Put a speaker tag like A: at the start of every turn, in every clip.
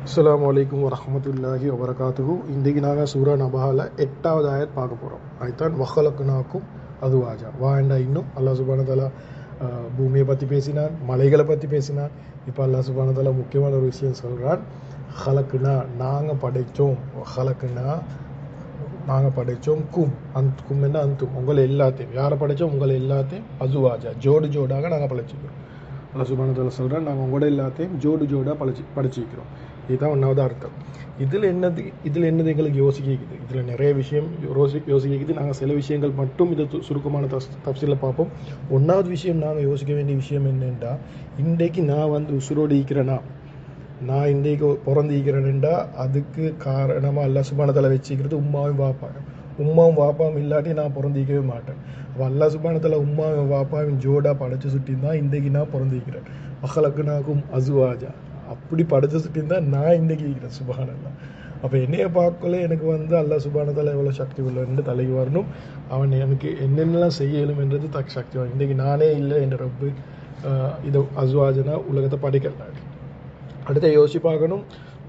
A: அஸ்ஸலாமு அலைக்கும் வரஹமத்துல்லாஹி வபரகாத்துஹு இன்றைக்கு நாங்கள் சூரா நபஹால எட்டாவது ஆயத் பார்க்க போகிறோம் அதுதான் வஹலக்குனாக்கும் அதுவாஜா வாண்டா இன்னும் அல்லாஹ் சுபான தலா பூமியை பற்றி பேசினான் மலைகளை பற்றி பேசினான் இப்போ அல்லாஹ் சுபான தலா முக்கியமான ஒரு விஷயம் சொல்கிறான் ஹலக்குனா நாங்கள் படைத்தோம் ஹலக்குனா நாங்கள் படைத்தோம் கும் அந்த கும் என்ன அந்தும் உங்களை எல்லாத்தையும் யாரை படைத்தோம் உங்களை எல்லாத்தையும் அசுவாஜா ஜோடு ஜோடாக நாங்கள் படைச்சிக்கிறோம் அல்லாஹ் சுபான தலா சொல்கிறேன் நாங்கள் உங்களோட எல்லாத்தையும் ஜோடு ஜோடாக படைச்சி படைச்சிக்கிறோம் இதுதான் ஒன்றாவது அர்த்தம் இதில் என்னது இதில் என்னது எங்களுக்கு யோசிக்கிக்குது இதில் நிறைய விஷயம் யோசி யோசிக்கிக்குது நாங்கள் சில விஷயங்கள் மட்டும் இதை து- சுருக்கமான தஸ் தப்சியில் பார்ப்போம் ஒன்றாவது விஷயம் நாங்கள் யோசிக்க வேண்டிய விஷயம் என்னென்றா இன்றைக்கு நான் வந்து உசுரோடு இருக்கிறேனா நான் இன்றைக்கு பிறந்து இருக்கிறேன்டா அதுக்கு காரணமாக அல்லா சுபானத்தில் வச்சுக்கிறது உம்மாவும் வாப்பாயும் உம்மாவும் வாப்பாவும் இல்லாட்டி நான் பிறந்திக்கவே மாட்டேன் அப்போ அல்லா சுபானத்தில் உம்மாவும் வாப்பாவும் ஜோடா படைச்சு சுட்டி தான் இன்றைக்கு நான் பிறந்திக்கிறேன் மகளுக்கு நாக்கும் அசுவாஜா அப்படி படைச்சு சுட்டி தான் நான் இன்றைக்கி இருக்கிறேன் சுபானல்லா அப்போ என்னைய பார்க்கல எனக்கு வந்து அல்லா சுபானத்தில் எவ்வளோ சக்தி உள்ளன்னு தலைக்கு வரணும் அவன் எனக்கு என்னென்னலாம் செய்யலும் என்றது தக் சக்தி வரும் இன்றைக்கி நானே இல்லை என்ற ரப்பு ஆஹ், இதை அசுவாஜனா உலகத்தை படிக்கலாடி அடுத்து யோசிச்சு பார்க்கணும்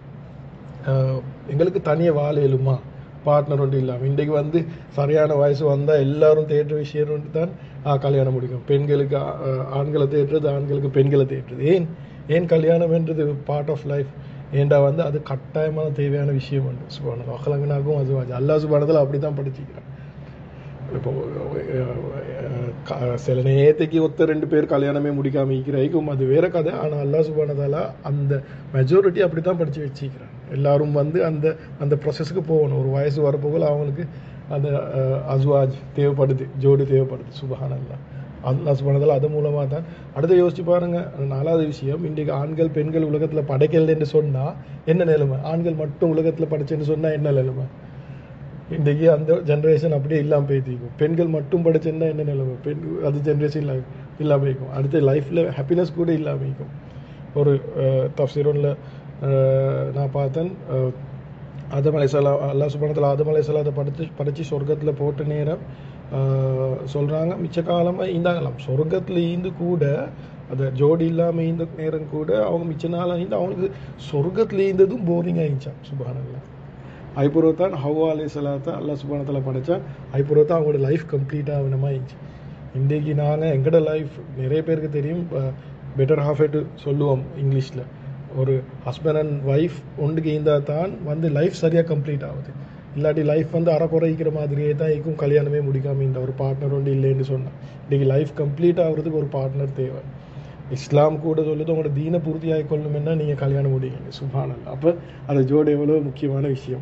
A: ஆஹ் எங்களுக்கு தனியாக வாழ இயலுமா பார்ட்னர் ஒன்று இல்லாமல் இன்றைக்கு வந்து சரியான வயசு வந்தால் எல்லாரும் தேடுற விஷயம் ஒன்று தான் ஆ, கல்யாணம் முடிக்கும் பெண்களுக்கு ஆ- ஆண்களை தேடுறது ஆண்களுக்கு பெண்களை தேடுறது ஏன் ஏன் கல்யாணம் என்றது பார்ட் ஆஃப் லைஃப் ஏண்டா வந்து அது கட்டாயமான தேவையான விஷயம் உண்டு சுபானது அகலங்கனாகும் அது அல்லா சுபானத்தில் அப்படி தான் படிச்சுக்கிறேன் இப்போ அஹ், க- சில நேரத்துக்கு ஒத்த ரெண்டு பேர் கல்யாணமே முடிக்காம இருக்கிறைக்கும் அது வேற கதை ஆனால் அல்லா சுபானதால அந்த மெஜாரிட்டி அப்படி தான் படித்து வச்சுக்கிறாங்க எல்லாரும் வந்து அந்த அந்த ப்ரொசஸ்க்கு போகணும் ஒரு வயசு வரப்போகல அவங்களுக்கு அந்த அஹ், அஸ்வாஜ் தேவைப்படுது ஜோடி தேவைப்படுது சுபஹானல்லா அல்லா சுபானதால அது மூலமாக தான் அடுத்து யோசிச்சு பாருங்க நாலாவது விஷயம் இன்றைக்கு ஆண்கள் பெண்கள் உலகத்தில் படைக்கலன்னு சொன்னால் என்ன நிலைமை ஆண்கள் மட்டும் உலகத்தில் படைச்சேன்னு சொன்னால் என்ன நிலைமை இன்றைக்கி அந்த ஜென்ரேஷன் அப்படியே இல்லாமல் போய்த்திக்கும் பெண்கள் மட்டும் படிச்சேன்னா என்ன நிலைமை பெண் அது ஜென்ரேஷன் இல்லா இல்லாமல் இருக்கும் அடுத்து லைஃப்பில் ஹாப்பினஸ் கூட இல்லாமல் இருக்கும் ஒரு தப்சீரோனில் நான் பார்த்தேன் அஹ், ஆதம் அலைசலா அல்லா சுபனத்தில் ஆதம் அலைசலாத்தை படித்து படித்து சொர்க்கத்தில் போட்ட நேரம் சொல்கிறாங்க மிச்ச காலமாக ஈந்தாங்களாம் சொர்க்கத்தில் ஈந்து கூட அந்த ஜோடி இல்லாமல் ஈந்த நேரம் கூட அவங்க மிச்ச நாள் ஈந்து அவங்களுக்கு சொர்க்கத்தில் ஈந்ததும் போரிங் ஆயிடுச்சான் சுபானல்லாம் ஐபுரோத்தான் ஹவா அலி சலாத்தை அல்லா சுபானத்தில் படைச்சான் ஐபுரோத்தான் அவங்களோட லைஃப் கம்ப்ளீட்டாக ஆகணுமாயிடுச்சு இன்றைக்கி நாங்கள் எங்களோட லைஃப் நிறைய பேருக்கு தெரியும் பெட்டர் ஹாஃப் எட்டு சொல்லுவோம் இங்கிலீஷில் ஒரு ஹஸ்பண்ட் அண்ட் ஒய்ஃப் ஒன்றுக்கு இருந்தால் தான் வந்து லைஃப் சரியாக கம்ப்ளீட் ஆகுது இல்லாட்டி லைஃப் வந்து அரை குறைக்கிற மாதிரியே தான் இருக்கும் கல்யாணமே முடிக்காம இந்த ஒரு பார்ட்னர் ஒன்று இல்லைன்னு சொன்னேன் இன்றைக்கி லைஃப் கம்ப்ளீட் ஆகுறதுக்கு ஒரு பார்ட்னர் தேவை இஸ்லாம் கூட சொல்லுது உங்களோட தீனை பூர்த்தி ஆகிக்கொள்ளணும்னா நீங்கள் கல்யாணம் முடியுங்க சுபானல் அப்போ அது ஜோடு எவ்வளோ முக்கியமான விஷயம்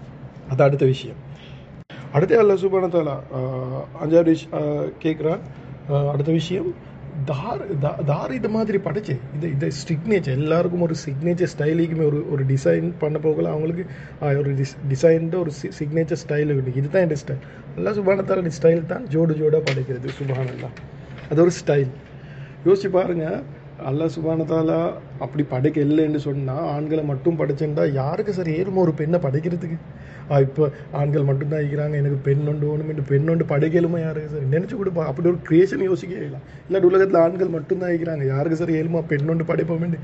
A: அது அடுத்த விஷயம் அடுத்து அல்ல சுபானத்தாலா அஞ்சாவது விஷ் கேட்குறான் அடுத்த விஷயம் தார் தா- தார் இது மாதிரி படைச்சு இது இது சிக்னேச்சர் எல்லாருக்கும் ஒரு சிக்னேச்சர் ஸ்டைலுக்குமே ஒரு ஒரு டிசைன் பண்ண போகல அவங்களுக்கு ஆஹ், ஒரு டிஸ் டிசைன்டு ஒரு சிக்னேச்சர் ஸ்டைல் இருக்குது இதுதான் என் ஸ்டைல் எல்லா சுபானத்தால ஸ்டைல் தான் ஜோடு ஜோடாக படைக்கிறது சுபானல்லாம் அது ஒரு ஸ்டைல் யோசிச்சு பாருங்க அல்லா சுபானத்தாலா அப்படி படைக்க இல்லைன்னு சொன்னால் ஆண்களை மட்டும் படைச்சேன்டா யாருக்கு சரி ஏறுமோ ஒரு பெண்ணை படைக்கிறதுக்கு இப்போ ஆண்கள் மட்டும்தான் இருக்கிறாங்க எனக்கு பெண் ஒன்று ஒன்று பெண் ஒன்று படைக்கலுமா யாருக்கு சரி நினச்சி கொடுப்பா அப்படி ஒரு கிரியேஷன் யோசிக்கவே இல்லை இல்லாட்டி உலகத்தில் ஆண்கள் மட்டும்தான் இருக்கிறாங்க யாருக்கு சரி ஏழுமா பெண் ஒன்று படைப்போம்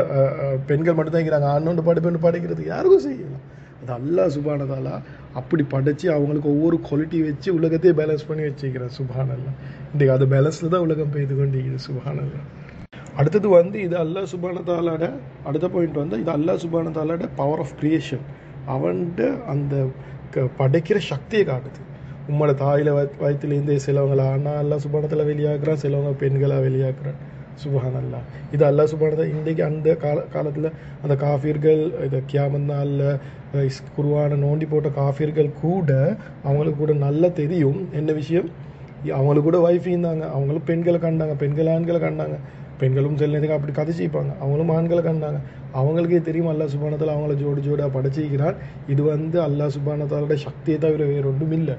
A: பெண்கள் மட்டும்தான் இருக்கிறாங்க ஆண் ஒன்று படைப்பேன் படைக்கிறது யாருக்கும் செய்யலாம் அது அல்லாஹ் சுபானதாலா அப்படி படைச்சு அவங்களுக்கு ஒவ்வொரு குவாலிட்டி வச்சு உலகத்தையே பேலன்ஸ் பண்ணி வச்சுக்கிறேன் சுபானல்லா இன்றைக்கு அது பேலன்ஸில் தான் உலகம் பெய்து கொண்டிருக்குது சுபானல்லா அடுத்தது வந்து இது அல்லாஹ் சுபானதாலாட அடுத்த பாயிண்ட் வந்து இது அல்லாஹ் சுபானதாலாட பவர் ஆஃப் கிரியேஷன் அவன்கிட்ட அந்த க- படைக்கிற சக்தியை காட்டுது உம்மோட தாயில வய- வயிற்றுலேருந்தே சிலவங்களை ஆனால் அல்லாஹ் சுபானத்தில் வெளியாக்குறான் சிலவங்க பெண்களாக வெளியாக்குறான் சுபஹான் அல்லா இது அல்லாஹ் சுபானதா இன்றைக்கு அந்த கால காலத்தில் அந்த காஃபிர்கள் இந்த கியாமத் நாளில் குருவான நோண்டி போட்ட காஃபிர்கள் கூட அவங்களுக்கு கூட நல்லா தெரியும் என்ன விஷயம் அவங்களுக்கு கூட ஒய்ஃப் இருந்தாங்க அவங்களும் பெண்களை கண்டாங்க பெண்கள் ஆண்களை கண்டாங்க பெண்களும் சில நேரத்துக்கு அப்படி கதைச்சிப்பாங்க அவங்களும் ஆண்களை கண்டாங்க அவங்களுக்கே தெரியும் அல்லாஹ் சுபானத்தால் அவங்கள ஜோடி ஜோடாக படைச்சிக்கிறான் இது வந்து அல்லாஹ் சுபானத்தாலோட சக்தியை தவிர வேற ஒன்றும் இல்லை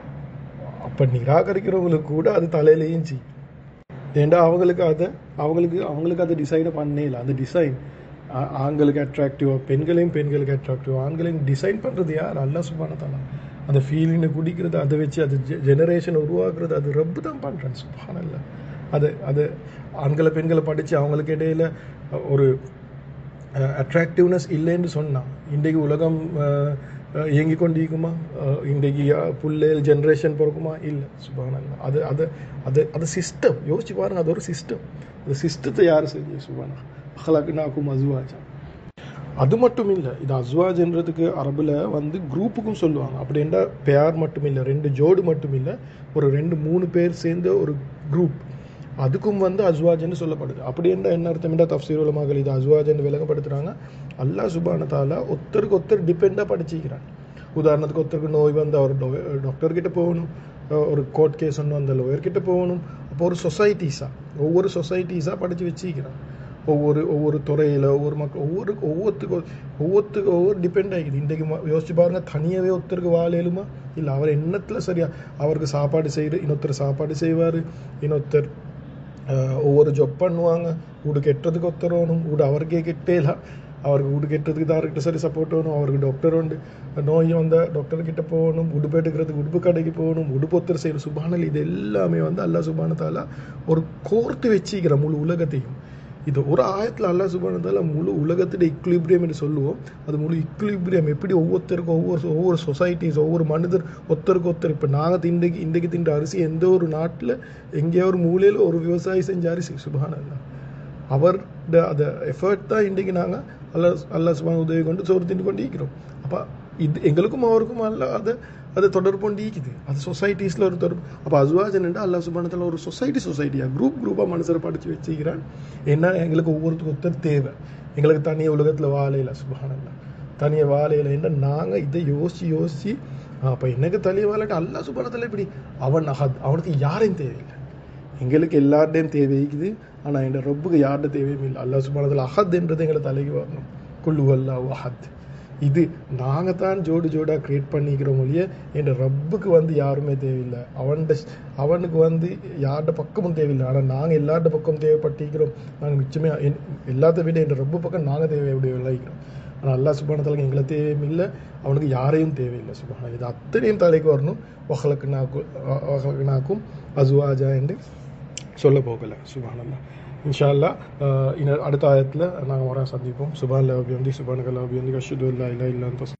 A: அப்போ நிராகரிக்கிறவங்களுக்கு கூட அது தலையிலையும் செய்யும் ஏண்டா அவங்களுக்கு அதை அவங்களுக்கு அவங்களுக்கு அதை டிசைனை பண்ணல அந்த டிசைன் ஆண்களுக்கு அட்ராக்டிவாக பெண்களையும் பெண்களுக்கு அட்ராக்டிவ் ஆண்களையும் டிசைன் பண்ணுறது யார் அல்லா சுபானத்தாலா அந்த ஃபீலிங்கை குடிக்கிறது அதை வச்சு அது ஜெனரேஷன் உருவாக்குறது அது ரப்பு தான் பண்ணுறேன் சுபானல்ல அது அது ஆண்களை பெண்களை படித்து அவங்களுக்கு இடையில ஒரு அட்ராக்டிவ்னஸ் இல்லைன்னு சொன்னான் இன்றைக்கு உலகம் அஹ், அஹ், இயங்கிக் கொண்டிருக்குமா அஹ், இன்றைக்கு அஹ், புள்ளைகள் ஜென்ரேஷன் பிறக்குமா இல்லை சுபானல்லா அது அது அது அது சிஸ்டம் யோசிச்சு பாருங்க அது ஒரு சிஸ்டம் அந்த சிஸ்டத்தை யார் செஞ்சு சுபானா அஹ்லக்னாக்கும் அசுவாஜா அது மட்டும் இல்லை இது அஸ்வாஜ்ன்றதுக்கு அரபில் வந்து குரூப்புக்கும் சொல்லுவாங்க அப்படின்னா பேர் மட்டும் இல்லை ரெண்டு ஜோடு மட்டும் இல்லை ஒரு ரெண்டு மூணு பேர் சேர்ந்த ஒரு குரூப் அதுக்கும் வந்து அஸ்வாஜ்னு சொல்லப்படுது அப்படின்ற என்ன அர்த்தம்டா தஃசீர் உலமாக்கள் இது அஸ்வாஜ்னு விளங்கப்படுத்துகிறாங்க அல்லாஹ் சுபான தாலா ஒருத்தருக்கு ஒருத்தர் டிபெண்டாக படிச்சிக்கிறான் உதாரணத்துக்கு ஒருத்தருக்கு நோய் வந்து அவர் டாக்டர் கிட்ட போகணும் அஹ் ஒரு கோர்ட் கேஸ் ஒன்று அந்த lawyer கிட்ட போகணும் அப்போ ஒரு சொசைட்டிஸாக ஒவ்வொரு சொசைட்டிஸாக படித்து வச்சிக்கிறான் ஒவ்வொரு ஒவ்வொரு துறையில் ஒவ்வொரு மக்கள் ஒவ்வொரு ஒவ்வொருத்துக்கு ஒவ்வொருத்துக்கு ஒவ்வொரு டிபெண்ட் ஆகிக்குது இன்றைக்கு ம- யோசிச்சு பாருங்க தனியாகவே ஒருத்தருக்கு வாழையிலுமா இல்லை அவர் எண்ணத்தில் சரியா அவருக்கு சாப்பாடு செய்கிற இன்னொருத்தர் சாப்பாடு செய்வார் இன்னொருத்தர் ஆஹ், ஒவ்வொரு ஜொப் பண்ணுவாங்க வீடு கெட்டதுக்கு ஒருத்தர் வேணும் வீடு அவருக்கே கெட்டேலாம் அவருக்கு வீடு கெட்டதுக்கு யார்கிட்ட சரி சப்போர்ட் வேணும் அவருக்கு டாக்டர் உண்டு நோய் வந்த டாக்டர் கிட்ட போகணும் உடுப்பு எடுக்கிறதுக்கு உடுப்பு கடைக்கு போகணும் உடுப்பு ஒருத்தர் செய்யணும் சுபானல் இது எல்லாமே வந்து அல்லாஹ் சுபானத்தால ஒரு கோர்த்து வச்சிக்கிற முழு உலகத்தையும் இது ஒரு ஆயத்தில் அல்லாஹ் சுபானத்தால முழு உலகத்துடைய இக்லிபிரியம் என்று சொல்லுவோம் அது முழு இக்லிபிரியம் எப்படி ஒவ்வொருத்தருக்கும் ஒவ்வொரு ஒவ்வொரு சொசைட்டிஸ் ஒவ்வொரு மனிதர் ஒருத்தருக்கு ஒருத்தர் இப்போ நாங்கள் இன்றைக்கு இன்றைக்கு தின்ற அரிசி எந்த ஒரு நாட்டில் எங்கேயோ ஒரு மூலையில் ஒரு விவசாயி செஞ்ச அரிசி சுபானல்லா அவர் அந்த எஃபர்ட் தான் இன்றைக்கு நாங்கள் அல்லா அல்லா சுபான உதவி கொண்டு சோறு தின்னு கொண்டு இருக்கிறோம் அப்போ இது எங்களுக்கும் அவருக்கும் அல்ல அதை அது தொடர்பு கொண்டு ஈக்குது அது சொசைட்டிஸில் ஒரு தொடர்பு அப்போ அசுவாஜன்டா அல்லா சுபானத்தில் ஒரு சொசைட்டி சொசைட்டியாக குரூப் குரூப்பாக மனுஷரை படித்து வச்சுக்கிறான் ஏன்னா எங்களுக்கு ஒவ்வொருத்தருக்கு ஒருத்தர் தேவை எங்களுக்கு தனியாக உலகத்தில் வாழையில சுபானல்லா தனியாக வாழையில என்ன நாங்கள் இதை யோசிச்சு யோசிச்சு அப்போ எனக்கு தனியாக வாழட்டு அல்லா சுபானத்தில் இப்படி அவன் அஹத் அவனுக்கு யாரையும் தேவையில்லை எங்களுக்கு எல்லார்டையும் தேவைக்குது ஆனால் என் ரப்புக்கு யார்கிட்ட தேவையும் இல்லை அல்லாஹ் சுபானத்தில் அஹத்ன்றது எங்களை தலைக்கு வரணும் குல்லு அல்லா அஹத் இது நாங்கள் தான் ஜோடு ஜோடாக க்ரியேட் பண்ணிக்கிறோம் ஒழிய என் ரப்புக்கு வந்து யாருமே தேவையில்லை அவன்ட அவனுக்கு வந்து யார்கிட்ட பக்கமும் தேவையில்லை ஆனால் நாங்கள் எல்லார்ட்ட பக்கம் தேவைப்பட்டிருக்கிறோம் நாங்கள் மிச்சமே என்- எல்லாத்த விட என் ரப்பு பக்கம் நாங்கள் தேவையுடையவர்களாகிறோம் ஆனால் அல்லாஹ் சுபானத்தில் எங்களை தேவையும் இல்லை அவனுக்கு யாரையும் தேவையில்லை சுபான இது அத்தனையும் தலைக்கு வரணும் ஒஹலக்கு நாக்கும் ஒஹலக்கு நாக்கும் அசுவாஜா என்று சொல்ல போகல சுபானல்லா இன்ஷா அல்லா அஹ், இன்னும் அடுத்த ஆயத்தில் நாங்கள் வர சந்திப்போம் சுபான் லபியந்தி சுபான் கலாபியந்தி அஷுது இல்லா இல்லா இல்லான்னு